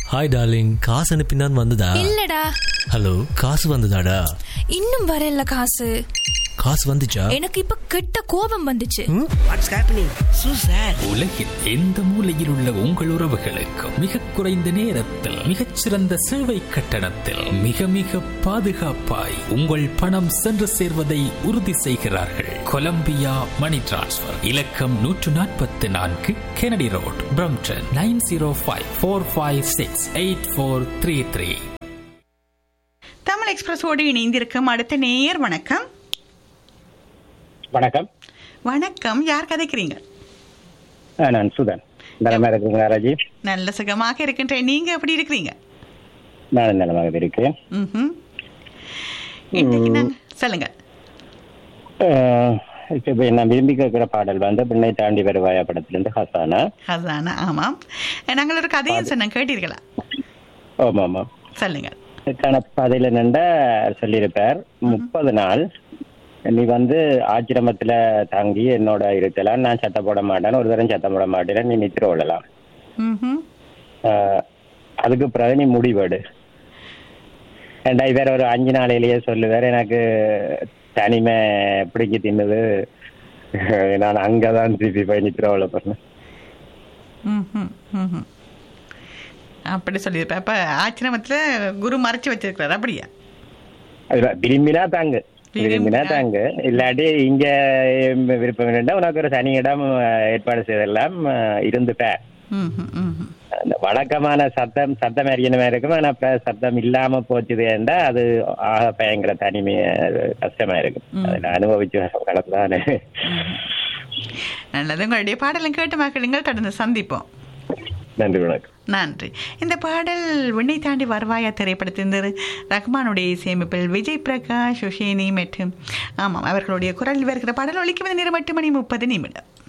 Hi darling காசு அனுப்பினான் வந்ததா இல்லடா ஹலோ காசு வந்ததாடா இன்னும் வரல காசு காசு வந்துச்சா எனக்கு இப்ப கெட்ட கோபம் வந்துச்சு வாட்ஸ் ஹேப்பனிங் சூ சார் உலகில் எந்த மூலையில் உள்ள உங்கள் உறவுகளுக்கு மிக குறைந்த நேரத்தில் மிகச்சிறந்த சேவை கட்டணத்தில் மிக மிக பாதுகாப்பாய் உங்கள் பணம் சென்று சேர்வதை உறுதி செய்கிறார்கள் கொலம்பியா மணி டிரான்ஸ்ஃபர் இலக்கம் நூற்று நாற்பத்தி நான்கு Kennedy road Brampton nine zero five four five six eight four three three Tamil எக்ஸ்பிரஸோடு இணைந்திருக்கும் அடுத்த நேயர் வணக்கம் வணக்கம் வணக்கம் யார் கதைக்கிறீங்க ஆ, நான் சுதன் நலமா இருக்குங்களா ராஜீவ் நல்ல சுகமாக இருக்கின்றேன் நீங்க எப்படி இருக்கிறீங்க நான் நலமாக இருக்கேன் ம்ஹும். இன்னைக்கு நாங்க சொல்லுங்க அஹ், இப்ப நான் விரும்பி கேட்கிற பாடல் வந்து பின்னை தாண்டி வருவாயா படத்திலிருந்து ஹசானா அதானா ஆமாம் நாங்கள் ஒரு கதையும் சொன்னோம் கேட்டீர்களா ஆமா ஆமா சொல்லுங்க இதுக்கான பதில நின்ற சொல்லியிருப்பார் முப்பது நாள் நீ வந்து ஆச்சிரமத்துல தங்கி என்னோட இருக்கலாம் நான் சத்தம் போட மாட்டேன் ஒரு தரம் சத்தம் போட மாட்டேன் நீ நித்திர விடலாம் ம்ஹும். அஹ், அதுக்கு பிறகு நீ முடிவெடு ஏன்டா இவர் ஒரு அஞ்சு நாளையிலேயே சொல்லுவார் எனக்கு தனிமை பிடிக்கி தின்னுது நான் அங்கதான் திருப்பி போய் நித்திரவள பண்ணேன் ம்ஹும். ம்ஹும். அப்படி சொல்லியிருப்பேன் அப்ப ஆச்சிரமத்துல குரு மறைச்சு வச்சிருக்கிறார் அப்படியா அதுல விரும்பினா தாங்கு விரும்பினா. விரும்பினா தாங்கு இல்லாட்டி இங்க விருப்பம் வேண்டாம் உனக்கு ஒரு தனி இடம் அஹ், ஏற்பாடு செய்தெல்லாம் அஹ், இருந்துப்ப ம்ஹும். ம்ஹும். அந்த வழக்கமான சத்தம் சத்தம் அறியணுமா இருக்கும் ஆனா இப்ப சத்தம் இல்லாம போச்சுதுண்டா அது ஆக பயங்கர தனிமை அஹ், கஷ்டமா இருக்கும் அதுல அனுபவிச்சு கலந்தானே நல்லது உங்களுடைய பாடலும் கேட்டு மக்களுங்கள் தொடர்ந்து சந்திப்போம் நன்றி வணக்கம் நன்றி இந்த பாடல் விண்ணை தாண்டி வருவாயா திரைப்படத்திலிருந்து ரஹ்மானுடைய இசையமைப்பில் விஜய் பிரகாஷ் சுஷேனி மற்றும் ஆமாம் அவர்களுடைய குரல் வருகிற பாடல் ஒழிக்கும் நேரம் எட்டு மணி முப்பது நிமிடம்